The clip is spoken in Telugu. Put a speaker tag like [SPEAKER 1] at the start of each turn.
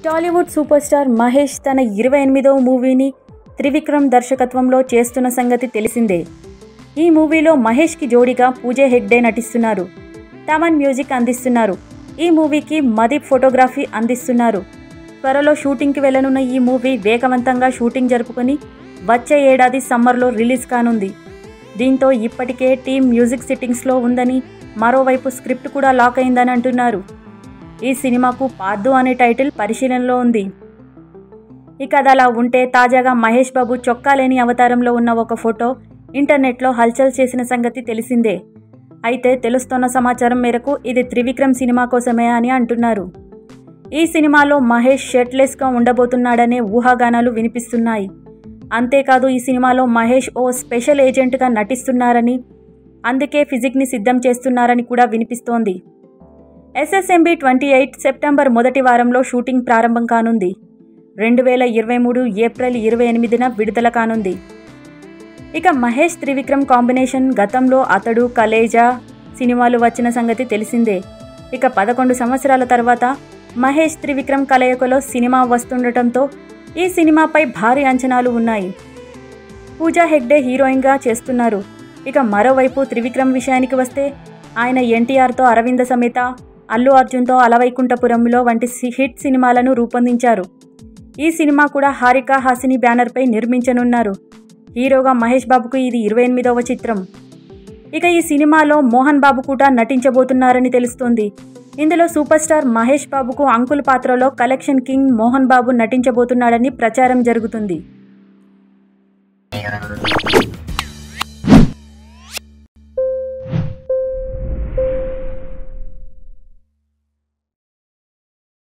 [SPEAKER 1] టాలీవుడ్ సూపర్ స్టార్ మహేష్ తన ఇరవై ఎనిమిదవ మూవీని త్రివిక్రమ్ దర్శకత్వంలో చేస్తున్న సంగతి తెలిసిందే ఈ మూవీలో మహేష్కి జోడిగా పూజ హెగ్డే నటిస్తున్నారు తమన్ మ్యూజిక్ అందిస్తున్నారు ఈ మూవీకి మదీప్ ఫోటోగ్రఫీ అందిస్తున్నారు త్వరలో షూటింగ్కి వెళ్ళనున్న ఈ మూవీ వేగవంతంగా షూటింగ్ జరుపుకొని వచ్చే ఏడాది సమ్మర్లో రిలీజ్ కానుంది దీంతో ఇప్పటికే టీం మ్యూజిక్ సిట్టింగ్స్లో ఉందని మరోవైపు స్క్రిప్ట్ కూడా లాక్ అయిందని అంటున్నారు ఈ సినిమాకు పార్దు అనే టైటిల్ పరిశీలనలో ఉంది ఇక అది అలా ఉంటే తాజాగా మహేష్ బాబు చొక్కా లేని అవతారంలో ఉన్న ఒక ఫోటో ఇంటర్నెట్లో హల్చల్ చేసిన సంగతి తెలిసిందే అయితే తెలుస్తున్న సమాచారం మేరకు ఇది త్రివిక్రమ్ సినిమా కోసమే అని అంటున్నారు ఈ సినిమాలో మహేష్ షర్ట్లెస్గా ఉండబోతున్నాడనే ఊహాగానాలు వినిపిస్తున్నాయి అంతేకాదు ఈ సినిమాలో మహేష్ ఓ స్పెషల్ ఏజెంట్గా నటిస్తున్నారని అందుకే ఫిజిక్ని సిద్ధం చేస్తున్నారని కూడా వినిపిస్తోంది ఎస్ఎస్ఎంబి ట్వంటీ ఎయిట్ సెప్టెంబర్ మొదటి వారంలో షూటింగ్ ప్రారంభం కానుంది రెండు వేల ఇరవై మూడు ఏప్రిల్ ఇరవై ఎనిమిదిన విడుదల కానుంది ఇక మహేష్ త్రివిక్రమ్ కాంబినేషన్ గతంలో అతడు కలేజా సినిమాలు వచ్చిన సంగతి తెలిసిందే ఇక పదకొండు సంవత్సరాల తర్వాత మహేష్ త్రివిక్రమ్ కలయికలో సినిమా వస్తుండటంతో ఈ సినిమాపై భారీ అంచనాలు ఉన్నాయి పూజా హెగ్డే హీరోయిన్గా చేస్తున్నారు ఇక మరోవైపు త్రివిక్రమ్ విషయానికి వస్తే ఆయన ఎన్టీఆర్తో అరవింద సమేత అల్లు అర్జున్తో అలవైకుంఠపురంలో వంటి సి- హిట్ సినిమాలను రూపొందించారు ఈ సినిమా కూడా హారిక హాసిని బ్యానర్పై నిర్మించనున్నారు హీరోగా మహేష్ బాబుకు ఇది ఇరవై ఎనిమిదవ చిత్రం ఇక ఈ సినిమాలో మోహన్ బాబు కూడా నటించబోతున్నారని తెలుస్తోంది ఇందులో సూపర్ స్టార్ మహేష్ బాబుకు అంకుల్ పాత్రలో కలెక్షన్ కింగ్ మోహన్ బాబు నటించబోతున్నాడని ప్రచారం జరుగుతుంది